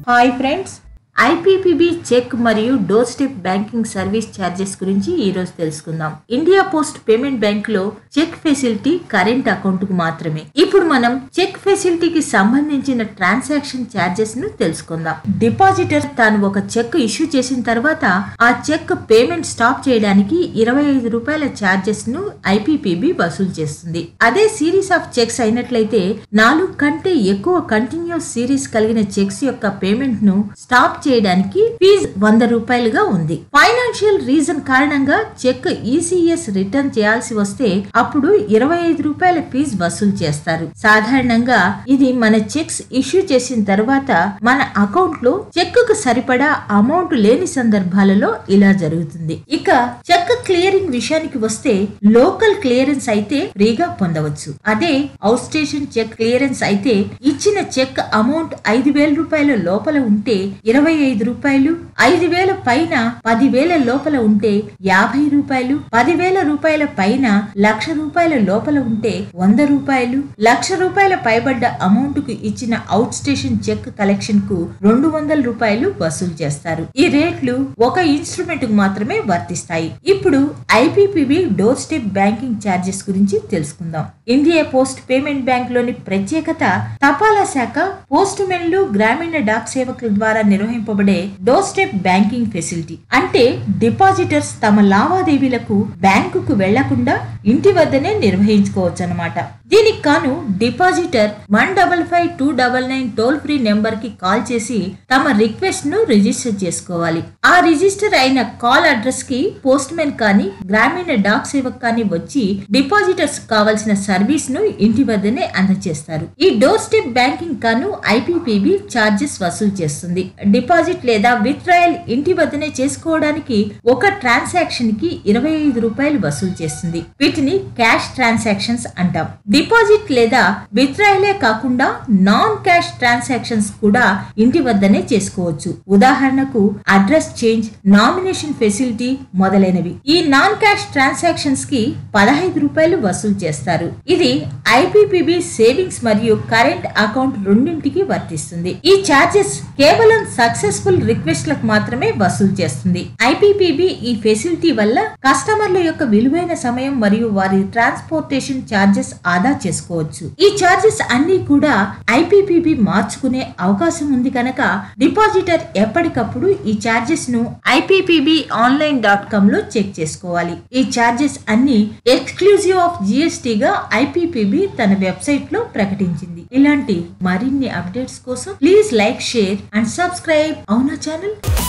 hi friends IPPB check మరియు door step banking service charges గురించి ఈ రోజు తెలుసుకుందాం ఇండియా పోస్ట్ పేమెంట్ బ్యాంక్ లో చెక్ ఫెసిలిటీ కరెంట్ అకౌంట్ కు మాత్రమే ఇప్పుడు మనం చెక్ ఫెసిలిటీకి సంబంధించిన ట్రాన్సాక్షన్ ఛార్జెస్ ను తెలుసుకుందాం డిపాజిటర్ తాను ఒక చెక్ ఇష్యూ చేసిన తర్వాత ఆ చెక్ పేమెంట్ స్టాప్ చేయడానికి ఇరవై ఐదు రూపాయల ఛార్జెస్ ను ఐపీపీబీ వసూలు చేస్తుంది అదే సిరీస్ ఆఫ్ చెక్స్ అయినట్లయితే నాలుగు కంటే ఎక్కువ కంటిన్యూస్ సిరీస్ కలిగిన చెక్స్ యొక్క పేమెంట్ ను స్టాప్ చేయడానికి ఫీజు వంద రూపాయలుగా ఉంది ఫైనాన్షియల్ రీజన్ కారణంగా చెక్ ఈసీఎస్ రిటర్న్ చేయాల్సి వస్తే అప్పుడు ఇరవై ఐదు రూపాయల ఫీజు వసూలు చేస్తారు సాధారణంగా ఇది మన చెక్స్ ఇష్యూ చేసిన తర్వాత మన అకౌంట్ లో చెక్ కు సరిపడా అమౌంట్ లేని సందర్భాలలో ఇలా జరుగుతుంది ఇక చెక్ క్లియరింగ్ విషయానికి వస్తే లోకల్ క్లియరెన్స్ అయితే ఫ్రీగా పొందవచ్చు అదే అవుట్ స్టేషన్ చెక్ క్లియరెన్స్ అయితే ఇచ్చిన చెక్ అమౌంట్ ఐదు వేల రూపాయల లోపల ఉంటే ఇరవై ఐదు రూపాయలు ఐదు వేల పైన పదివేల లోపల ఉంటే యాభై రూపాయలు పదివేల రూపాయల పైన లక్ష రూపాయల లోపల ఉంటే వంద రూపాయలు లక్ష రూపాయల పైబడ్డ అమౌంట్ కు ఇచ్చిన అవుట్ స్టేషన్ చెక్ కలెక్షన్ కు రెండు వందల రూపాయలు వసూలు చేస్తారు ఈ రేట్లు ఒక ఇన్స్ట్రుమెంట్ కు మాత్రమే వర్తిస్తాయి ఇప్పుడు IPPB door step banking charges గురించి తెలుసుకుందాం ఇండియా పోస్ట్ పేమెంట్ బ్యాంక్ లోని ప్రత్యేకత తపాలా శాఖ పోస్ట్ మెన్లు గ్రామీణ డాక్ సేవకుల ద్వారా నిర్వహింపబడే డోర్ స్టెప్ బ్యాంకింగ్ ఫెసిలిటీ అంటే డిపాజిటర్స్ తమ లావాదేవీలకు బ్యాంకుకు వెళ్లకుండా ఇంటి వద్దనే నిర్వహించుకోవచ్చు అన్నమాట దీనికి కాను depositor one double five two double nine toll free number కి కాల్ చేసి తమ రిక్వెస్ట్ ను రిజిస్టర్ చేసుకోవాలి ఆ రిజిస్టర్ అయిన కాల్ అడ్రస్ కి పోస్ట్ మెన్ కానీ గ్రామీణ డాక్ సేవక్ కానీ వచ్చి డిపాజిటర్స్ కావాల్సిన సర్వీస్ ను ఇంటి వద్దనే అందజేస్తారు ఈ డోర్ స్టెప్ బ్యాంకింగ్ కాను ఐపీపీబీ చార్జెస్ వసూలు చేస్తుంది డిపాజిట్ లేదా విత్డ్రాయల్ ఇంటి వద్దనే చేసుకోవడానికి ఒక ట్రాన్సాక్షన్ కి ఇరవై ఐదు రూపాయలు వసూలు చేస్తుంది వీటిని క్యాష్ ట్రాన్సాక్షన్స్ అంటాం డిపాజిట్ లేదా విత్డ్రాయలే కాకుండా నాన్ క్యాష్ ట్రాన్సాక్షన్స్ కూడా ఇంటి వద్దనే చేసుకోవచ్చు ఉదాహరణకు అడ్రస్ చేంజ్ నామినేషన్ ఫెసిలిటీ మొదలైనవి ఈ నాన్ క్యాష్ ట్రాన్సాక్షన్స్ కి పదహైదు రూపాయలు వసూలు చేస్తారు ఇది ఐపీపీబీ సేవింగ్స్ మరియు కరెంట్ అకౌంట్ రెండింటికి వర్తిస్తుంది ఈ చార్జెస్ కేవలం సక్సెస్ఫుల్ రిక్వెస్ట్లకు మాత్రమే వసూలు చేస్తుంది ఐపీపీబీ ఈ ఫెసిలిటీ వల్ల కస్టమర్ల యొక్క విలువైన సమయం మరియు వారి ట్రాన్స్పోర్టేషన్ చార్జెస్ ఆదా చేసుకోవచ్చు ఈ చార్జెస్ అన్ని కూడా ఐపీపీబీ మార్చుకునే అవకాశం ఉంది కనుక డిపాజిటర్ ఎప్పటికప్పుడు ఈ చార్జెస్ ను ఐపీపీబీ ఆన్లైన్ డాట్ కామ్ లో చెక్ చేసుకోవాలి ఈ చార్జెస్ అన్ని ఎక్స్క్లూజివ్ ఆఫ్ జిఎస్టీ గా ఐపీపీబీ తన వెబ్సైట్ లో ప్రకటించింది ఇలాంటి మరిన్ని అప్డేట్స్ కోసం please like share and subscribe అవునా ఛానల్